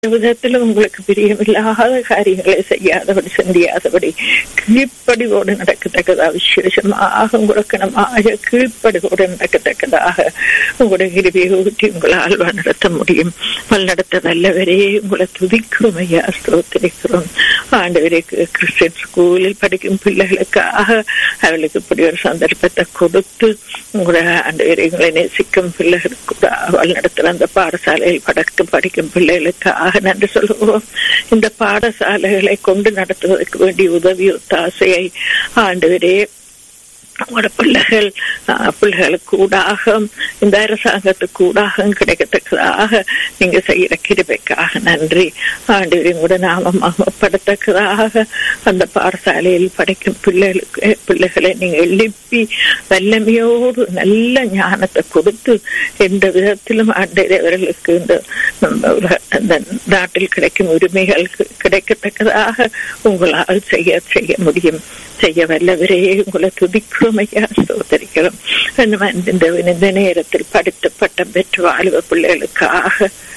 விதத்தில் உங்களுக்கு பிரியமில்லாத காரியங்களை செய்யாதபடி சிந்தியாதபடி கீழ்ப்படிவோடு நடக்கத்தக்கதா விசேஷமாக உங்களுக்கு நமாக கீழ்ப்படிவோடு நடக்கத்தக்கதாக உங்களுடைய கிருபியை ஊற்றி உங்களால் நடத்த முடியும் வழிநடத்த வல்லவரே உங்களை துதிக்கிறோம் ஐயா ஸ்தோத்திரிக்கிறோம் ஆண்டவரே கிறிஸ்டியன் ஸ்கூலில் படிக்கும் பிள்ளைகளுக்காக அவளுக்கு இப்படி ஒரு சந்தர்ப்பத்தை கொடுத்து உங்களை ஆண்டவரை உங்களை நேசிக்கும் பிள்ளைகளுக்கு வழிநடத்துகிற அந்த பாடசாலையில் படக்கும் படிக்கும் பிள்ளைகளுக்காக ஆக நன்றி சொல்லுவோம் இந்த பாடசாலைகளை கொண்டு நடத்துவதற்கு வேண்டிய உதவி ஒத்தாசையை ஆண்டவரே உங்களோட பிள்ளைகள் பிள்ளைகளுக்கு ஊடாக இந்த அரசாங்கத்துக்கு ஊடாக கிடைக்கத்தக்கதாக நீங்க செய்யற கிருபைக்காக நன்றி ஆண்டு கூட நாம மகப்படத்தக்கதாக அந்த பாடசாலையில் படிக்கும் பிள்ளைகளுக்கு பிள்ளைகளை நீங்க எழுப்பி வல்லமையோடு நல்ல ஞானத்தை கொடுத்து எந்த விதத்திலும் ஆண்டு அவர்களுக்கு இந்த அந்த நாட்டில் கிடைக்கும் உரிமைகள் கிடைக்கத்தக்கதாக உங்களால் செய்ய செய்ய முடியும் செய்ய வல்லவரே உங்களை துதிக்கிறோம் ஐயா சோதரிக்கிறோம் இந்த இந்த நேரத்தில் படித்த பட்டம் பெற்று வாழ்வ பிள்ளைகளுக்காக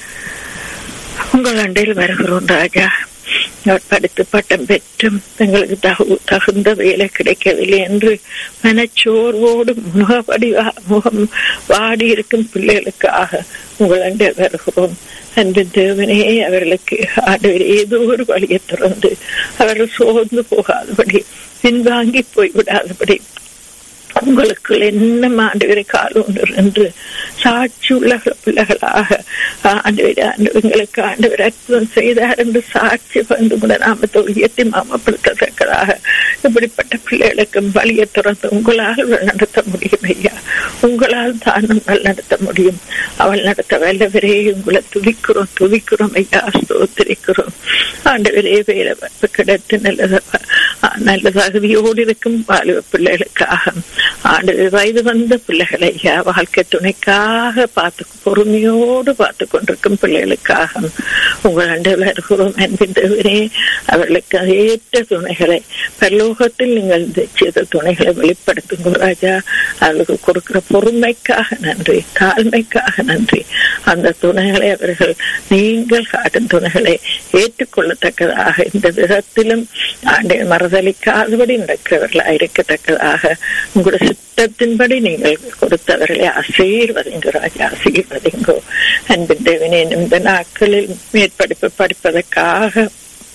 உங்கள் அண்டையில் வருகிறோம் ராஜா படித்து பட்டம் பெற்றும் தங்களுக்கு தகு தகுந்த வேலை கிடைக்கவில்லை என்று மனச்சோர்வோடு முகப்படி முகம் வாடி இருக்கும் பிள்ளைகளுக்காக உங்கள் அண்டை வருகிறோம் அன்பின் தேவனே அவர்களுக்கு ஆண்டவர் ஏதோ ஒரு வழியை திறந்து அவர்கள் சோர்ந்து போகாதபடி பின்வாங்கி போய்விடாதபடி உங்களுக்கு என்ன ஆண்டவரை காலம் என்று சாட்சி உள்ள பிள்ளைகளாக ஆண்டவர் எங்களுக்கு ஆண்டவர் அற்புதம் செய்தார் என்று சாட்சி வந்து கூட நாமத்தை உயர்த்தி மாமப்படுத்தத்தக்கதாக இப்படிப்பட்ட பிள்ளைகளுக்கு வழியை திறந்து உங்களால் நடத்த முடியும் ஐயா உங்களால் தானும் நடத்த முடியும் அவள் நடத்த வல்லவரே உங்களை துதிக்கிறோம் துதிக்கிறோம் ஐயா ஸ்தோத்திரிக்கிறோம் ஆண்டவரே வேலை கிடைத்து நல்ல நல்ல தகுதியோடு இருக்கும் வாலிப பிள்ளைகளுக்காக ஆண்டு வயது வந்த பிள்ளைகளை ஐயா வாழ்க்கை துணைக்காக பார்த்து பொறுமையோடு பார்த்து கொண்டிருக்கும் பிள்ளைகளுக்காக உங்கள் அண்டை வருகிறோம் அன்பின் தவிரே அவர்களுக்கு ஏற்ற துணைகளை பரலோகத்தில் நீங்கள் செய்த துணைகளை வெளிப்படுத்துங்க ராஜா அவர்களுக்கு கொடுக்கிற பொறுமைக்காக நன்றி தாழ்மைக்காக நன்றி அந்த துணைகளை அவர்கள் நீங்கள் காட்டும் துணைகளை ஏற்றுக்கொள்ளத்தக்கதாக இந்த விதத்திலும் ஆண்டை மறுதளிக்காதபடி நடக்கிறவர்களாக இருக்கத்தக்கதாக உங்களோட சித்தத்தின்படி நீங்கள் கொடுத்தவர்களை ஆசீர்வதிங்கோ ராஜா ஆசீர்வதிங்கோ அன்பின் தேவனே இந்த நாட்களில் மேற்படிப்பு படிப்பதற்காக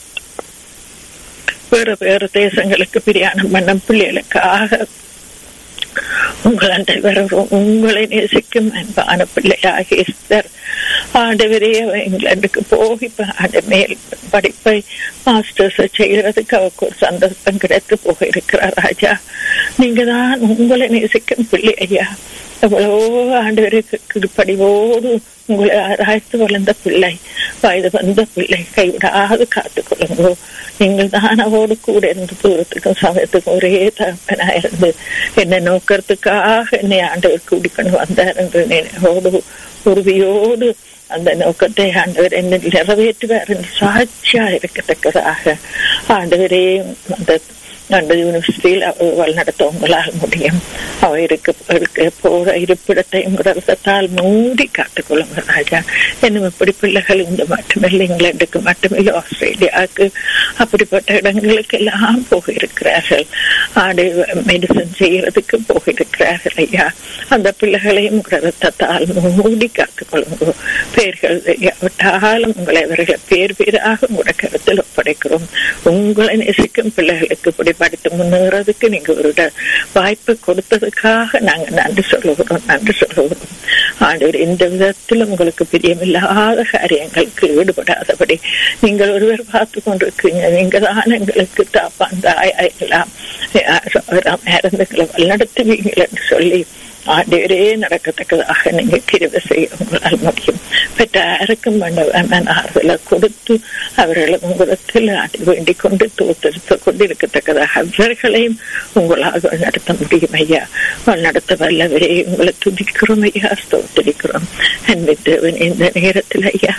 வேறு வேறு தேசங்களுக்கு பிரியாணம் பண்ணும் பிள்ளைகளுக்காக உங்கள் அண்டை வருகிறோம் உங்களை நேசிக்கும் அன்பான பிள்ளையாக எஸ்தர் ஆண்டவரே இங்கிலாந்துக்கு போய் ஆண்டு மேல் படிப்பை மாஸ்டர்ஸ் செய்யறதுக்கு அவருக்கு ஒரு சந்தர்ப்பம் கிடைத்து போக இருக்கிறார் ராஜா நீங்க தான் உங்களை நேசிக்கும் பிள்ளை ஐயா எவ்வளவோ ஆண்டவருக்கு கீழ்ப்படிவோடு உங்களை ஆராய்த்து வளர்ந்த பிள்ளை வயது வந்த பிள்ளை கைவிடாது காத்துக்கொள்ளுங்கோ நீங்கள் தான் அவரோடு கூட இருந்து தூரத்துக்கும் சமயத்துக்கும் ஒரே தகப்பனா இருந்து என்னை நோக்கிறதுக்காக என்னை ஆண்டவர் கூட்டிக்கொண்டு வந்தார் என்று நினைவோடு உறுதியோடு அந்த நோக்கத்தை ஆண்டவர் என்ன நிறைவேற்றுவார் என்று சாட்சியா இருக்கத்தக்கதாக ஆண்டவரே அந்த அந்த யூனிவர்சிட்டியில் அவள் நடத்த உங்களால் முடியும் அவ இருக்க போற இருப்பிடத்தை உங்களால் மூடி காத்துக்கொள்ளுங்க ராஜா இன்னும் இப்படி பிள்ளைகள் இந்த மட்டுமில்லை இங்கிலாந்துக்கு மட்டுமில்லை ஆஸ்திரேலியாவுக்கு அப்படிப்பட்ட இடங்களுக்கு எல்லாம் போக இருக்கிறார்கள் ஆடு மெடிசன் செய்யறதுக்கு போக இருக்கிறார்கள் ஐயா அந்த பிள்ளைகளையும் ரத்தத்தால் மூடி காத்துக்கொள்ளுங்க பேர்கள் விட்டாலும் உங்களை அவர்களை பேர் பேராக உங்களோட கருத்தில் ஒப்படைக்கிறோம் உங்களை நேசிக்கும் பிள்ளைகளுக்கு இப்படி படித்து முன்னேறதுக்கு நீங்க ஒரு வாய்ப்பு கொடுத்ததுக்காக நாங்க நன்றி சொல்லுகிறோம் நன்றி சொல்லுகிறோம் ஆண்டவர் இந்த விதத்தில் உங்களுக்கு பிரியமில்லாத காரியங்களுக்கு ஈடுபடாதபடி நீங்கள் ஒருவர் பார்த்து கொண்டிருக்கீங்க நீங்க தான் எங்களுக்கு தாப்பான் தாயெல்லாம் இறந்துங்களை வழிநடத்துவீங்கள் என்று சொல்லி ஆண்டவரே நடக்கத்தக்கதாக நீங்க கிருவை செய்ய உங்களால் முடியும் பெற்ற யாருக்கும் ஆறுதலை கொடுத்து அவர்களை உங்களிடத்தில் ஆடி வேண்டிக் கொண்டு தோத்தெடுத்து கொண்டு இருக்கத்தக்கதாக அவர்களையும் உங்களால் நடத்த முடியும் ஐயா நடத்த வல்லவரே உங்களை துதிக்கிறோம் ஐயா ஸ்தோத்தரிக்கிறோம் அன்பின் தேவன் இந்த நேரத்தில் ஐயா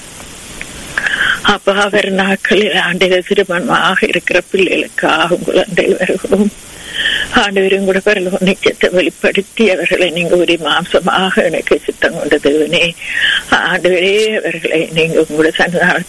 அப்ப அவர் நாட்களில் ஆண்டில திருமணமாக இருக்கிற பிள்ளைகளுக்காக உங்கள் அண்டை வருகிறோம் ஆண்டவரும் கூட பரலோக நிச்சயத்தை வெளிப்படுத்தி அவர்களை நீங்க ஒரு மாம்சமாக எனக்கு சித்தம் கொண்ட தேவனே ஆண்டவரே அவர்களை நீங்க உங்களோட சன்னிதான